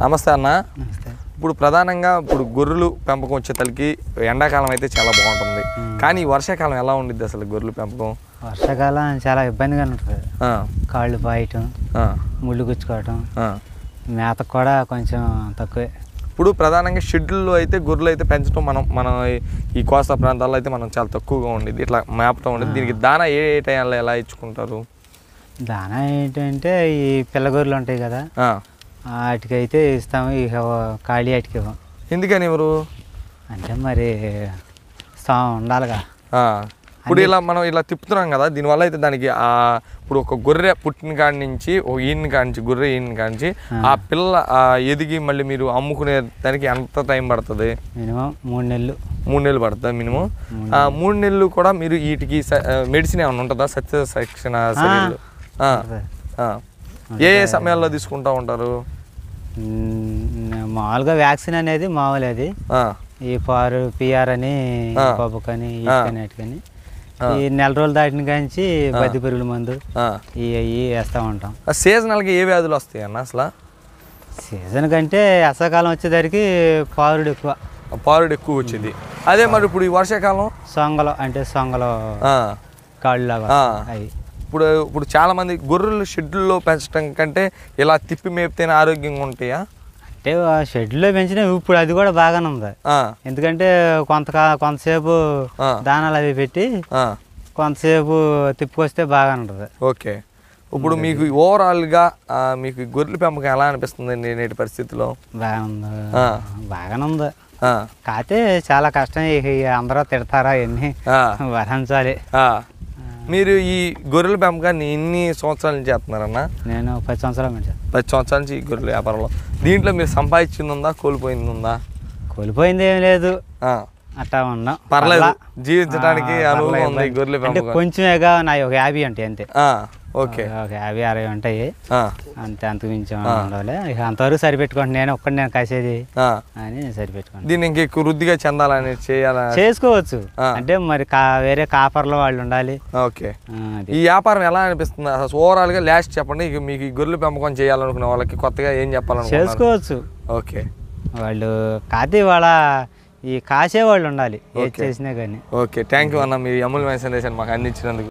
నమస్తే అన్న నమస్తే ఇప్పుడు ప్రధానంగా ఇప్పుడు గొర్రెలు పెంపకం వచ్చేతలకి ఎండాకాలం అయితే చాలా బాగుంటుంది కానీ ఈ వర్షాకాలం ఎలా ఉండిద్ది అసలు గొర్రెలు పెంపకం వర్షాకాలం చాలా ఇబ్బందిగా ఉంటుంది ఆ, కాళ్ళు పాయటం ఆ, ముళ్ళు గుచ్చుకోవటం ఆ. మేత కూడా కొంచెం తక్కువే ఇప్పుడు ప్రధానంగా షెడ్యూల్లో అయితే గొర్రెలు అయితే పెంచడం మనం మన ఈ- ఈ కోస్తా ప్రాంతాల్లో అయితే మనం చాలా తక్కువగా ఉండేది ఇట్లా మేపటం ఉండేది దీనికి దానా ఏ ఏ టైంలో ఎలా ఇచ్చుకుంటారు దానా ఏంటంటే ఈ పిల్లగొర్రెలు ఉంటాయి కదా ఆ. వాటికైతే ఇస్తాము ఇక ఖాళీ వాటికి ఇవ్వం ఎందుకని ఎవరు అంటే మరి స్థా ఉండాలిగా ఆ. ఇప్పుడు ఇలా మనం ఇలా తిప్పుతున్నాం కదా దీనివల్ల అయితే దానికి ఆ ఇప్పుడు ఒక గొర్రె పుట్టిన కాడి నుంచి ఒక ఈయన కాడి నుంచి గొర్రె ఈయన కాడి నుంచి ఆ పిల్ల ఆ ఎదిగి మళ్ళీ మీరు అమ్ముకునే దానికి ఎంత టైం పడుతుంది మినిమం మూడు నెలలు మూడు నెలలు పడుతుంది మినిమం ఆ మూడు నెలలు కూడా మీరు వీటికి మెడిసిన్ ఏమైనా ఉంటుందా సత్య శిక్షణ చర్యలు ఆ, ఆ. ఏ ఏ సమయాల్లో తీసుకుంటా ఉంటారు ఉమ్, మామూలుగా వ్యాక్సిన్ అనేది మామూలు అది ఆ, ఈ పారు పిఆర్ అని ఆ. పబ్బుకని ఆ. ఈకని వాటికని ఈ నెల రోజులు దాటిన కాంచి బద్ది పురుగుల మందు ఆ. ఈ అవి వేస్తూ ఉంటాం ఆ సీజనల్గా ఏ వ్యాధులు వస్తాయి అన్న అసలు సీజన్ కంటే వర్షాకాలం వచ్చేసరికి పారుడు ఎక్కువ ఆ పారుడు ఎక్కువ వచ్చేది అదే మరి ఇప్పుడు ఈ వర్షాకాలం సొంగలు అంటే సొంగలు ఆ, కాళ్ళు లాగా ఆ. అవి ఇప్పుడు ఇప్పుడు చాలా మంది గొర్రెలు షెడ్యూల్లో పెంచడం కంటే ఇలా తిప్పి మేపితేనే ఆరోగ్యంగా ఉంటాయా అంటే ఆ షెడ్లో పెంచిన ఇప్పుడు అది కూడా బాగానే ఉంది ఆ, ఎందుకంటే కొంత కొంతసేపు ఆ. దానాలు అవి పెట్టి ఆ, కొంతసేపు తిప్పుకొస్తే బాగానే ఉంటుంది ఓకే ఇప్పుడు మీకు ఓవరాల్గా ఆ, మీకు ఈ గొర్రెల పెంపకం ఎలా అనిపిస్తుంది నేటి పరిస్థితిలో బాగానే ఉంది ఆ. బాగానే ఉంది ఆ, కాకపోతే చాలా కష్టం ఇక ఈ అందరూ తిడతారా ఇవన్నీ ఆ, భరించాలి ఆ. మీరు ఈ గొర్రెల పెంపకాన్ని ఎన్ని సంవత్సరాల నుంచి చేస్తున్నారన్న నేను పది సంవత్సరాలు పెంచాను పది సంవత్సరాల నుంచి ఈ గొర్రెల వ్యాపారంలో దీంట్లో మీరు సంపాదించింది ఉందా కోల్పోయింది ఉందా కోల్పోయింది ఏం లేదు ఆ, అట్టా ఉన్నాం పర్లేదు పర్లా. జీవించడానికి ఆ, అనుభవం పర్లేదు, ఉంది ఈ గొర్రెల అంటే పెంపకం కొంచెమేగా నా ఒక యాభై ఉంటాయి అంతే ఆ, ఓకే ఒక యాభై అరవై ఉంటాయి ఆ, అంతే అంతకు మించి ఉండాలి ఇక అంతవరకు సరిపెట్టుకోండి నేను ఒక్కడి నేను కాసేది ఆ. అని సరిపెట్టుకోండి దీన్ని ఇంక ఎక్కువ వృద్ధిగా చెందాలని చేయాలా చేసుకోవచ్చు ఆ. అంటే మరి కా వేరే కాపర్లో వాళ్ళు ఉండాలి ఓకే ఆ, అది ఈ వ్యాపారం ఎలా అనిపిస్తుంది అసలు ఓవరాల్గా లాస్ట్ చెప్పండి ఇక మీకు ఈ గొర్రెల పెంపకం చేయాలనుకునే వాళ్ళకి కొత్తగా ఏం చెప్పాలనుకుంటున్నారు చేసుకోవచ్చు ఓకే వాళ్ళు కాదు వాళ్ళ ఈ కాసే వాళ్ళు ఉండాలి ఏది ఓకే. చేసినా కానీ ఓకే థ్యాంక్ యూ అన్న మీ అమూల్యమైన సందేశాన్ని మాకు అందించినందుకు